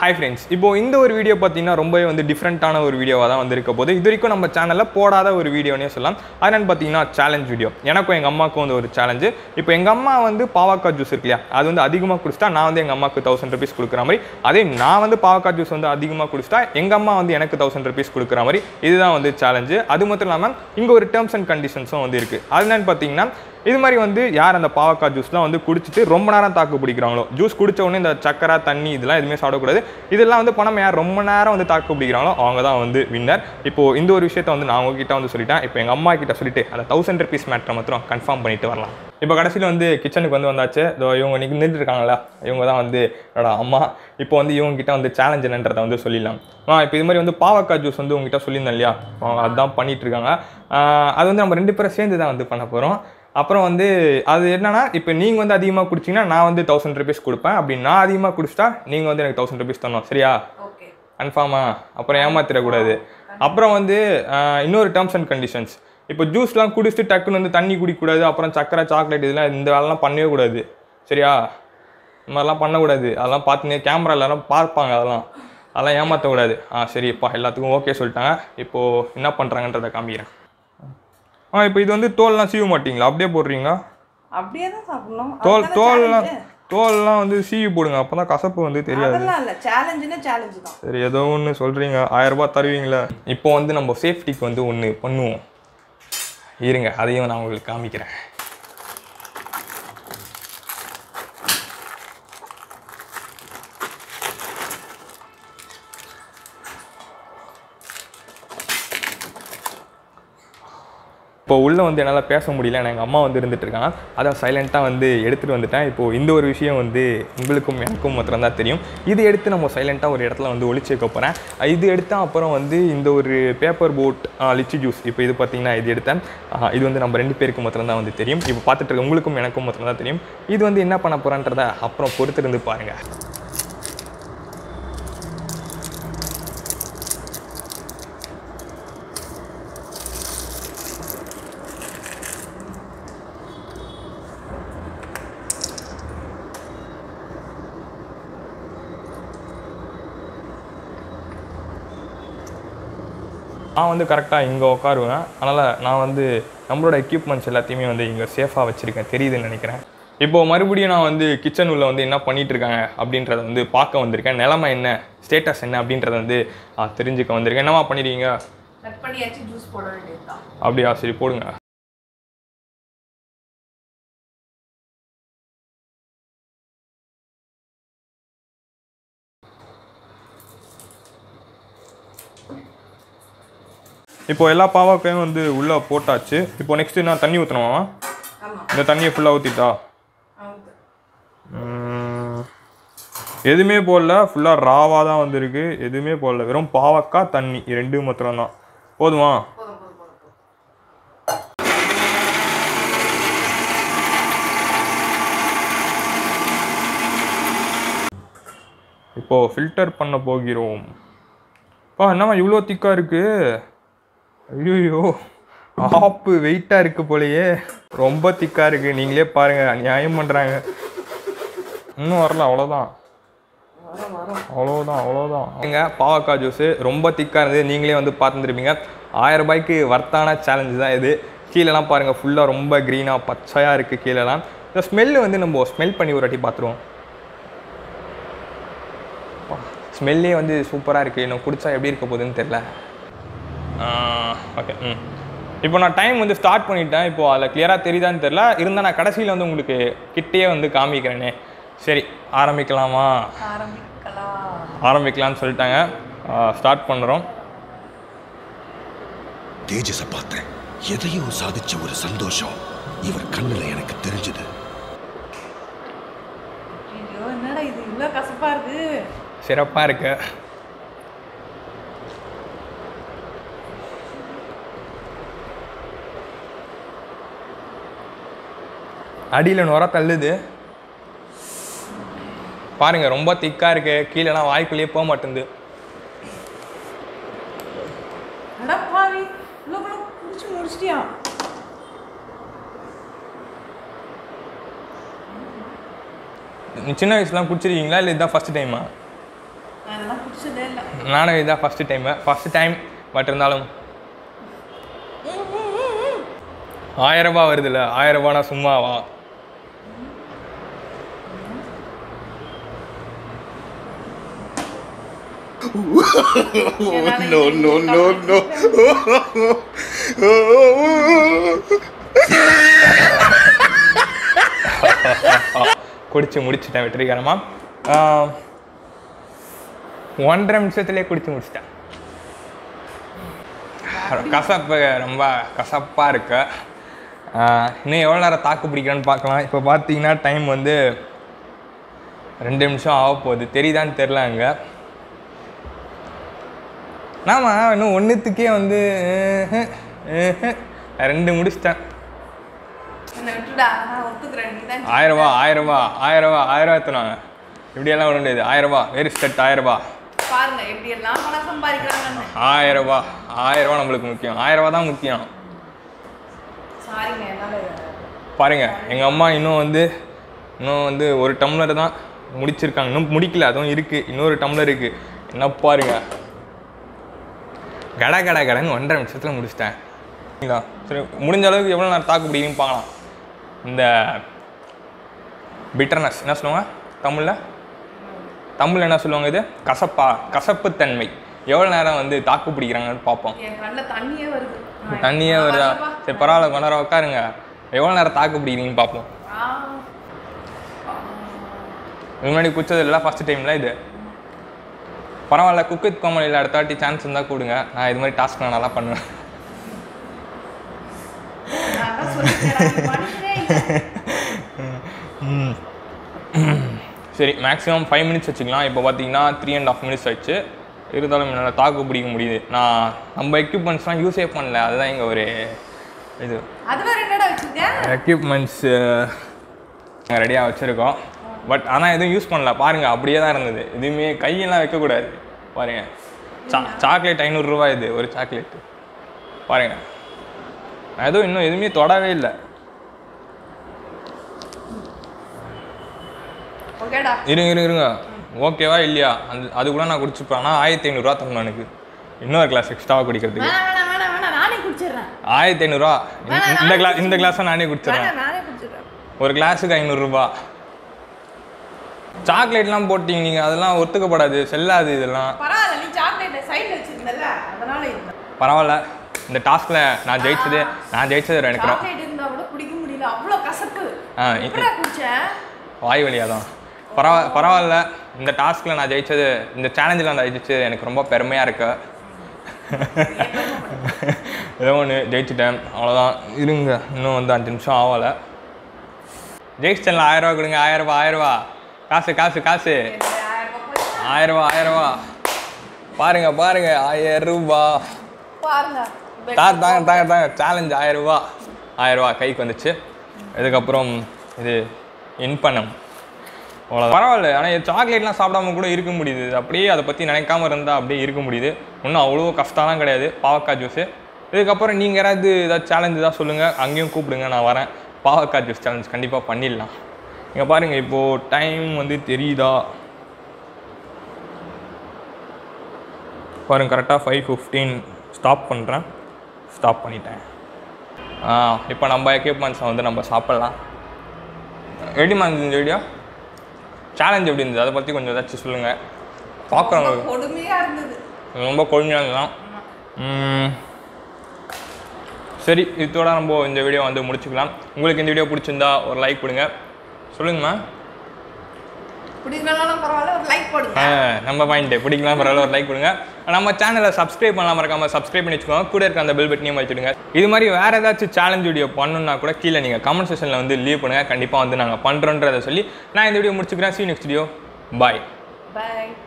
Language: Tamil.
ஹாய் ஃப்ரெண்ட்ஸ் இப்போ இந்த ஒரு வீடியோ பார்த்தீங்கன்னா ரொம்பவே வந்து டிஃப்ரெண்ட்டான ஒரு வீடியோவாக தான் வந்திருக்க போது இது வரைக்கும் நம்ம சேனலில் போடாத ஒரு வீடியோனே சொல்லலாம் அதனால பார்த்தீங்கன்னா சேலஞ்ச் வீடியோ எனக்கும் எங்கள் அம்மாவுக்கும் வந்து ஒரு சேலஞ்சு இப்போ எங்கள் அம்மா வந்து பாவக்காய் ஜூஸ் இருக்கு இல்லையா அது வந்து அதிகமாக குடிச்சிட்டா நான் வந்து எங்கள் அம்மாவுக்கு தௌசண்ட் ருபீஸ் கொடுக்குற மாதிரி அதே நான் வந்து பாவக்காய் ஜூஸ் வந்து அதிகமாக குடிச்சிட்டா எங்கள் அம்மா வந்து எனக்கு தௌசண்ட் ருபீஸ் கொடுக்குற மாதிரி இதுதான் வந்து சேலஞ்சு அது மட்டும் இல்லாமல் இங்கே ஒரு டேர்ம்ஸ் அண்ட் கண்டிஷன்ஸும் வந்து இருக்குது அது என்னன்னு பார்த்தீங்கன்னா இது மாதிரி வந்து யார் அந்த பாவக்காய் ஜூஸ்லாம் வந்து குடிச்சிட்டு ரொம்ப நேரம் தாக்கு பிடிக்கிறாங்களோ ஜூஸ் குடிச்ச உடனே இந்த சக்கரை தண்ணி இதெல்லாம் எதுவுமே சாப்பிடக்கூடாது இதெல்லாம் வந்து பணம் யார் ரொம்ப நேரம் வந்து தாக்கு பிடிக்கிறாங்களோ அவங்க தான் வந்து வின்னர் இப்போ இந்த ஒரு விஷயத்த வந்து நான் உங்ககிட்ட வந்து சொல்லிட்டேன் இப்போ எங்கள் அம்மா கிட்ட சொல்லிட்டு அந்த தௌசண்ட் ருபீஸ் மேட்ரை மாத்திரம் கன்ஃபார்ம் பண்ணிட்டு வரலாம் இப்போ கடைசியில் வந்து கிச்சனுக்கு வந்து வந்தாச்சு இதோ இவங்க நின்று நின்றுட்டு இருக்காங்களா இவங்க தான் வந்து என்னோட அம்மா இப்போ வந்து இவங்க கிட்ட வந்து சேலஞ்ச் என்னன்றதை வந்து சொல்லிடலாம் ஆ இப்போ இது மாதிரி வந்து பாவக்காய் ஜூஸ் வந்து உங்ககிட்ட சொல்லியிருந்தேன் இல்லையா அவங்க அதுதான் பண்ணிட்டு இருக்காங்க ஆஹ் அது வந்து நம்ம ரெண்டு பேரும் சேர்ந்து தான் வந்து பண்ண போகிறோம் அப்புறம் வந்து அது என்னன்னா இப்போ நீங்கள் வந்து அதிகமாக குடிச்சிங்கன்னா நான் வந்து தௌசண்ட் ருபீஸ் கொடுப்பேன் அப்படி நான் அதிகமாக குடிச்சிட்டா நீங்கள் வந்து எனக்கு தௌசண்ட் ருபீஸ் தரணும் சரியா ஓகே கன்ஃபார்மா அப்புறம் ஏமாத்திடக்கூடாது அப்புறம் வந்து ஆஹ், இன்னொரு டேர்ம்ஸ் அண்ட் கண்டிஷன்ஸ் இப்போ ஜூஸ்லாம் குடிச்சிட்டு டக்குன்னு வந்து தண்ணி குடிக்கக்கூடாது அப்புறம் சக்கரை சாக்லேட் இதெல்லாம் இந்த வேலைலாம் பண்ணவே கூடாது சரியா இந்த மாதிரிலாம் பண்ணக்கூடாது அதெல்லாம் பார்த்துங்க கேமரா எல்லாரும் பார்ப்பாங்க அதெல்லாம் அதெல்லாம் ஏமாற்றக்கூடாது ஆ சரிப்பா எல்லாத்துக்கும் ஓகே சொல்லிட்டாங்க இப்போது என்ன பண்ணுறாங்கன்றதை காமிக்கிறேன் ஆ இப்போ இது வந்து தோல்லாம் சீவ மாட்டீங்களா அப்படியே போடுறீங்க அப்படியே தான் சாப்பிடணும் தோல் அதுதானே தோல்லாம் challenge. தோல்லாம் வந்து சீவி போடுங்க அப்போ தான் கசப்பு வந்து தெரியாது அதெல்லாம் இல்ல சேலஞ்சுன்னா சேலஞ்சு தான் சரி ஏதோ ஒன்று சொல்கிறீங்க ரூபாய் தருவீங்களா இப்போ வந்து நம்ம சேஃப்டிக்கு வந்து ஒன்று பண்ணுவோம் இருங்க அதையும் நான் உங்களுக்கு காமிக்கிறேன் இப்போ உள்ளே வந்து என்னால் பேச முடியல ஏன்னா எங்கள் அம்மா வந்து இருந்துட்டு இருக்காங்க அதான் சைலண்ட்டாக வந்து எடுத்துகிட்டு வந்துட்டேன் இப்போது இந்த ஒரு விஷயம் வந்து உங்களுக்கும் எனக்கும் மாத்திரம் தான் தெரியும் இது எடுத்து நம்ம சைலண்ட்டாக ஒரு இடத்துல வந்து ஒளிச்சு வைக்க போகிறேன் இது எடுத்தால் அப்புறம் வந்து இந்த ஒரு பேப்பர் போட் லிச்சி ஜூஸ் இப்போ இது பார்த்தீங்கன்னா இது எடுத்தேன் ஆ, இது வந்து நம்ம ரெண்டு பேருக்கு மாத்திரம் தான் வந்து தெரியும் இப்போ பார்த்துட்டு இருக்க உங்களுக்கும் எனக்கும் மாத்திரம் தான் தெரியும் இது வந்து என்ன பண்ண போகிறேன்றத அப்புறம் பொறுத்திருந்து பாருங்கள் நான் வந்து கரெக்டாக இங்கே உட்காருவேன் அதனால் நான் வந்து நம்மளோட எக்யூப்மெண்ட்ஸ் எல்லாத்தையுமே வந்து இங்கே சேஃபாக வச்சுருக்கேன் தெரியுதுன்னு நினைக்கிறேன் இப்போ மறுபடியும் நான் வந்து கிச்சன் உள்ள வந்து என்ன பண்ணிட்டு இருக்காங்க அப்படின்றத வந்து பார்க்க வந்திருக்கேன் நிலமை என்ன ஸ்டேட்டஸ் என்ன அப்படின்றத வந்து ஆ, தெரிஞ்சுக்க வந்திருக்கேன் என்னவா பண்ணிருக்கீங்க கட் பண்ணியாச்சு ஜூஸ் போட வேண்டியதுதான் அப்படியா சரி போடுங்க இப்போ எல்லா பாவாக்கையும் வந்து உள்ளே போட்டாச்சு இப்போ நெக்ஸ்ட் நான் தண்ணி ஊற்றணுமா ஆமா இந்த தண்ணியை ஃபுல்லாக ஊற்றிட்டா ஆமாம். எதுவுமே போடல ஃபுல்லாக ராவாக தான் வந்திருக்கு எதுவுமே போடல வெறும் பாவக்காய் தண்ணி இது ரெண்டும் மாத்திரம் தான் போதுமா போதும் போதும் போதும் போதும் இப்போ ஃபில்டர் பண்ண போகிறோம் பா என்னம்மா இவ்வளோ திக்காக இருக்கு ஐயோ ஆப்பு வெயிட்டாக இருக்கு போலயே ரொம்ப திக்காக இருக்கு நீங்களே பாருங்க நியாயம் பண்ணுறாங்க இன்னும் வரல அவ்வளோதான் வரும் வரும் அவ்வளோதான் அவ்வளோதான் எங்க பாவக்காய் ஜூஸு ரொம்ப திக்காக இருந்தது நீங்களே வந்து பார்த்துருப்பீங்க ஆயிரம் ரூபாய்க்கு வர்த்தான சேலஞ்சு தான் இது கீழெல்லாம் பாருங்கள் ஃபுல்லாக ரொம்ப க்ரீனாக பச்சையாக இருக்குது கீழெல்லாம் இந்த ஸ்மெல்லு வந்து நம்ம ஸ்மெல் பண்ணி ஒரு வாட்டி பார்த்துருவோம் ஸ்மெல்லே வந்து சூப்பராக இருக்குது இன்னும் குடிச்சா எப்படி இருக்க போகுதுன்னு தெரில ஓகே ம் இப்போ நான் டைம் வந்து ஸ்டார்ட் பண்ணிட்டேன் இப்போ அதில் கிளியராக தெரியுதான்னு தெரில இருந்தால் நான் கடைசியில் வந்து உங்களுக்கு கிட்டேயே வந்து காமிக்கிறேனே சரி ஆரம்பிக்கலாமா ஆரம்பிக்கலாம் ஆரம்பிக்கலாம்னு சொல்லிட்டாங்க ஸ்டார்ட் பண்ணுறோம் தேஜஸ பார்த்தேன் எதையும் சாதிச்ச ஒரு சந்தோஷம் இவர் கண்ணுல எனக்கு தெரிஞ்சது ஐயோ என்னடா இது இவ்வளோ கசப்பா இருக்கு சிறப்பாக இருக்கு அடியில் நுர தள்ளுது பாருங்க ரொம்ப திக்காக இருக்கு கீழெல்லாம் வாய்க்குள்ளேயே போக மாட்டேங்குது அடப்பாவி இவ்வளோ கூட குடிச்சு முடிச்சிட்டியா நீ சின்ன வயசுலாம் குடிச்சிருக்கீங்களா இல்லை இதுதான் ஃபர்ஸ்ட் டைமா நான் இதெல்லாம் பிடிச்சதே இல்லை நானும் இதுதான் first time first time but இருந்தாலும் ஆயிரம் ரூபாய் வருதுல்ல ஆயிரம் ரூபானா சும்மாவா என்னால no, இது no, no, no. குடிச்சு முடிச்சிட்டேன் வெற்றிகரமாக ஆஹ், ஒன்றரை நிமிஷத்துலேயே குடிச்சு முடிச்சிட்டேன் கசப்பு ரொம்ப கசப்பாக இருக்கு ஆஹ், இன்னும் எவ்வளோ நேரம் தாக்கு பிடிக்கிறேன்னு பார்க்கலாம் இப்போ பார்த்தீங்கன்னா டைம் வந்து ரெண்டு நிமிஷம் ஆக போகுது தெரியுதான்னு தெரில அங்கே நாம இன்னும் ஒன்றுத்துக்கே வந்து ம்ஹும், ம்ஹும். ரெண்டு முடிச்சிட்டேன் என்னை விட்டுடா நான் ஒத்துக்கிறேன் நீ தான் ஆயிரம் ரூபா ஆயிரம் ரூபா ஆயிரம் ரூபா ஆயிரம் ரூபா எத்தனாங்க இப்படியெல்லாம் விட முடியாது ஆயிரம் ரூபா வெரி ஸ்டெட் ஆயிரம் ரூபா பாருங்க எப்படி எல்லாம் பணம் சம்பாதிக்கிறாங்கன்னு ஆயிரம் ரூபா ஆயிரம் ரூபா நம்மளுக்கு முக்கியம் ஆயிரம் ரூபா தான் முக்கியம் சாரிங்க என்னால் பாருங்க எங்கள் அம்மா இன்னும் வந்து இன்னும் வந்து ஒரு டம்ளர் தான் முடிச்சிருக்காங்க இன்னும் முடிக்கல அதுவும் இருக்கு இன்னொரு டம்ளர் இருக்கு என்ன பாருங்க கட கட கடன்னு ஒன்றரை நிமிஷத்தில் முடிச்சிட்டேன் சரிங்களா சரி முடிஞ்ச அளவுக்கு எவ்வளோ நேரம் தாக்கு பிடிக்குன்னு பார்க்கலாம் இந்த பிட்டர்னஸ் என்ன சொல்லுவாங்க தமிழில் தமிழில் என்ன சொல்லுவாங்க இது கசப்பா கசப்புத்தன்மை எவ்வளோ நேரம் வந்து தாக்கு பிடிக்கிறாங்கன்னு பார்ப்போம் என் கண்ணில் தண்ணியே வருது நான் தண்ணியே நான் வருதா வரலப்பா. சரி பரவாயில்ல கொஞ்ச நேரம் உட்காருங்க எவ்வளோ நேரம் தாக்கு பிடிக்கிறீங்கன்னு பார்ப்போம் ஆ. இதுக்கு முன்னாடி குச்சது இல்லை ஃபஸ்ட் டைமில் இது பரவாயில்ல குக் வித் கோமலியில் அடுத்த வாட்டி சான்ஸ் இருந்தால் கொடுங்க நான் இது மாதிரி டாஸ்க் நான் நல்லா பண்ணுவேன் நான் தான் சொல்லிட்டேன், நீ மனுஷனே இல்லை. சரி மேக்ஸிமம் ஃபைவ் மினிட்ஸ் வச்சுக்கலாம் இப்போ பார்த்தீங்கன்னா த்ரீ அண்ட் ஆஃப் மினிட்ஸ் ஆயிடுச்சு இருந்தாலும் என்னால் தாக்கு பிடிக்க முடியுது நான் நம்ம எக்யூப்மெண்ட்ஸ்லாம் யூஸே பண்ணல அதுதான் இங்கே ஒரு இது அதுல என்னடா வச்சிருக்க எக்யூப்மெண்ட்ஸ் நாங்கள் ரெடியாக வச்சுருக்கோம் பட் ஆனால் எதுவும் யூஸ் பண்ணல பாருங்கள் அப்படியே தான் இருந்தது எதுவுமே கையெல்லாம் வைக்கக்கூடாது பாருங்க சா சாக்லேட் ஐநூறுரூவா இது ஒரு சாக்லேட்டு பாருங்க நான் எதுவும் இன்னும் எதுவுமே தொடவே இல்லை ஓகேடா இருங்க இருங்க இருங்க ஓகேவா இல்லையா அந்த அது கூட நான் குடிச்சுப்பேன் ஆனால் ஆயிரத்தி ஐநூறுரூவா தரணும் எனக்கு இன்னொரு கிளாஸ் எக்ஸ்ட்ராவாக குடிக்கிறதுக்கு வேணாம் வேணாம் வேணாம் வேணாம் நானே குடிச்சிடுறேன் ஆயிரத்தி ஐநூறுரூவா வேணாம், இந்த கிளாஸ் இந்த கிளாஸை நானே குடிச்சிடுறேன் வேணாம் நானே குடிச்சிடுறேன் ஒரு கிளாஸுக்கு ஐநூறுரூபா சாக்லேட்லாம் போட்டீங்க நீங்கள் அதெல்லாம் ஒத்துக்கப்படாது செல்லாது இதெல்லாம் பரவாயில்ல நீ சாக்லேட்டை சைடில் வச்சிருந்தல அதனால இல்லை பரவாயில்ல இந்த டாஸ்கில் நான் ஜெயிச்சது நான் ஜெயிச்சது எனக்கு ரொம்ப- சாக்லேட் இருந்தா கூட குடிக்க முடியல அவ்வளோ கசப்பு ஆ இ- எப்படா குடிச்சேன் வாய் வழியாக தான் பரவா பரவாயில்ல இந்த டாஸ்கில் நான் ஜெயிச்சது இந்த சேலஞ்சில் நான் ஜெயிச்சது எனக்கு ரொம்ப பெருமையாக இருக்கு ஏதோ ஒன்று ஜெயிச்சிட்டேன் அவ்வளோதான் இருங்க இன்னும் வந்து அஞ்சு நிமிஷம் ஆகலை ஜெயிச்சிட்டேன்ல ஆயிரம் ரூபா கொடுங்க ஆயிரம் ரூபா ஆயிரம் ரூபா காசு காசு காசு என்னுடைய ஆயிரம் ரூபாய் போச்சு. ஆயிரம் ரூபா ஆயிரம் ரூபா பாருங்க பாருங்க ஆயிரம் ரூபா பாருங்க தாங்க தாங்க தாங்க தாங்க சேலஞ்ச் ஆயிரம் ரூபா ஆயிரம் ரூபா கைக்கு வந்துச்சு இதுக்கப்புறம் இது இன் பண்ணம் அவ்வளோ பரவாயில்ல ஆனால் சாக்லேட்லாம் சாப்பிடாம கூட இருக்க முடியுது அப்படியே அதை பற்றி நினைக்காம இருந்தால் அப்படியே இருக்க முடியுது ஒன்றும் அவ்வளோ கஷ்டம்லாம் கிடையாது பாவக்காய் ஜூஸு இதுக்கப்புறம் நீங்கள் யாராவது ஏதாவது சேலஞ்ச் தான் சொல்லுங்கள் அங்கேயும் கூப்பிடுங்க நான் வரேன் பாவக்காய் ஜூஸ் சேலஞ்ச் கண்டிப்பாக பண்ணிடலாம் இங்கே பாருங்கள் இப்போது டைம் வந்து தெரியுதா பாருங்க கரெக்டாக ஃபைவ் ஃபிஃப்டீன் ஸ்டாப் பண்ணுறேன் ஸ்டாப் பண்ணிட்டேன் இப்போ நம்ம எக்யூப்மெண்ட்ஸை வந்து நம்ம சாப்பிட்லாம் எப்படிமா இருந்தது இந்த வீடியோ சேலஞ்ச் எப்படி இருந்தது அதை பற்றி கொஞ்சம் ஏதாச்சும் சொல்லுங்கள் பார்க்குறவங்க கொடுமையா இருந்தது ரொம்ப கொழுமையாக இருந்ததான் ம். சரி இதோட நம்ம இந்த வீடியோ வந்து முடிச்சுக்கலாம் உங்களுக்கு இந்த வீடியோ பிடிச்சிருந்தா ஒரு லைக் கொடுங்க சொல்லுங்கம்மா பிடிக்கலனாலும் பரவாயில்ல ஒரு லைக் போடுங்க ஆ, நம்ம பாயிண்ட்டு பிடிக்கலாம் பரவாயில்ல ஒரு லைக் கொடுங்க நம்ம சேனலை சப்ஸ்கிரைப் பண்ணாம இருக்காம சப்ஸ்கிரைப் பண்ணி வச்சுக்கோங்க கூட இருக்க அந்த பெல் பட்டனையும் வச்சுடுங்க இது மாதிரி வேற ஏதாச்சும் சேலஞ்ச் வீடியோ பண்ணணும்னா கூட கீழே நீங்கள் கமெண்ட் செக்ஷனில் வந்து லீவ் பண்ணுங்க கண்டிப்பாக வந்து நாங்கள் பண்ணுறோன்றதை சொல்லி நான் இந்த வீடியோ முடிச்சுக்கிறேன் see next video bye by